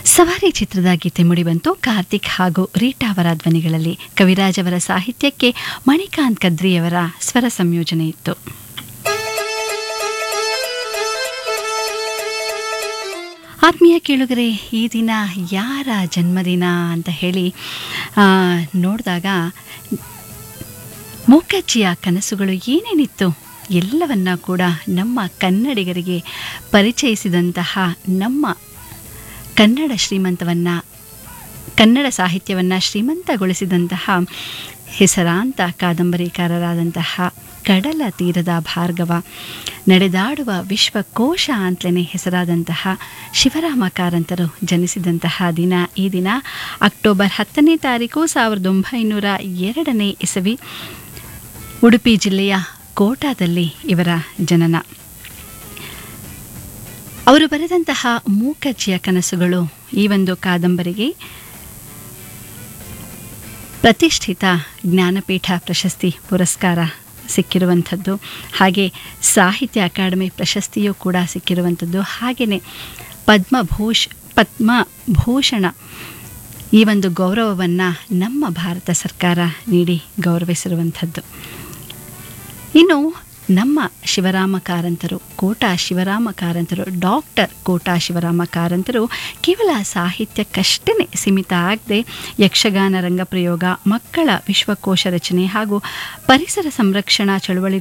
ಸವಾರಿ ಚಿತ್ರದ ಗೀತೆ ಮುಡಿಬಂತು ಕಾರ್ತಿಕ್ ಹಾಗೂ ರೀಟಾ ಅವರ ಧ್ವನಿಗಳಲ್ಲಿ ಕವಿರಾಜ್ ಅವರ ಸಾಹಿತ್ಯಕ್ಕೆ ಮಣಿಕಾಂತ್ ಕದ್ರಿಯವರ ಸ್ವರ ಸಂಯೋಜನೆ ಇತ್ತು ಆತ್ಮೀಯ ಕೇಳುಗರೆ ಈ ದಿನ ಯಾರ ಜನ್ಮದಿನ ಅಂತ ಹೇಳಿ ಆ, ನೋಡಿದಾಗ ಮೂಕಜ್ಜಿಯ ಕನಸುಗಳು ಏನೇನಿತ್ತು ಎಲ್ಲವನ್ನ ಕೂಡ ನಮ್ಮ ಕನ್ನಡಿಗರಿಗೆ ಪರಿಚಯಿಸಿದಂತಹ ನಮ್ಮ ಕನ್ನಡ ಶ್ರೀಮಂತವನ್ನು ಕನ್ನಡ ಸಾಹಿತ್ಯವನ್ನು ಶ್ರೀಮಂತಗೊಳಿಸಿದಂತಹ ಹೆಸರಾಂತ ಕಾದಂಬರಿಕಾರರಾದಂತಹ ಕಡಲ ತೀರದ ಭಾರ್ಗವ ನಡೆದಾಡುವ ವಿಶ್ವಕೋಶ ಅಂತಲೇ ಹೆಸರಾದಂತಹ ಶಿವರಾಮ ಕಾರಂತರು ಜನಿಸಿದಂತಹ ದಿನ ಈ ದಿನ ಅಕ್ಟೋಬರ್ ಹತ್ತನೇ ತಾರೀಕು ಸಾವಿರದ ಒಂಬೈನೂರ ಎರಡನೇ ಇಸವಿ ಉಡುಪಿ ಜಿಲ್ಲೆಯ ಕೋಟಾದಲ್ಲಿ ಇವರ ಜನನ ಅವರು ಬರೆದಂತಹ ಮೂಕಜ್ಜಿಯ ಕನಸುಗಳು ಈ ಒಂದು ಕಾದಂಬರಿಗೆ ಪ್ರತಿಷ್ಠಿತ ಜ್ಞಾನಪೀಠ ಪ್ರಶಸ್ತಿ ಪುರಸ್ಕಾರ ಸಿಕ್ಕಿರುವಂಥದ್ದು ಹಾಗೆ ಸಾಹಿತ್ಯ ಅಕಾಡೆಮಿ ಪ್ರಶಸ್ತಿಯೂ ಕೂಡ ಸಿಕ್ಕಿರುವಂಥದ್ದು ಹಾಗೆಯೇ ಪದ್ಮಭೂಷ್ ಪದ್ಮಭೂಷಣ ಈ ಒಂದು ಗೌರವವನ್ನು ನಮ್ಮ ಭಾರತ ಸರ್ಕಾರ ನೀಡಿ ಗೌರವಿಸಿರುವಂಥದ್ದು ಇನ್ನು ನಮ್ಮ ಶಿವರಾಮ ಕಾರಂತರು ಕೋಟಾ ಶಿವರಾಮ ಕಾರಂತರು ಡಾಕ್ಟರ್ ಕೋಟಾ ಶಿವರಾಮ ಕಾರಂತರು ಕೇವಲ ಸಾಹಿತ್ಯಕ್ಕಷ್ಟೇ ಸೀಮಿತ ಆಗದೆ ಯಕ್ಷಗಾನ ರಂಗಪ್ರಯೋಗ ಮಕ್ಕಳ ವಿಶ್ವಕೋಶ ರಚನೆ ಹಾಗೂ ಪರಿಸರ ಸಂರಕ್ಷಣಾ ಚಳುವಳಿ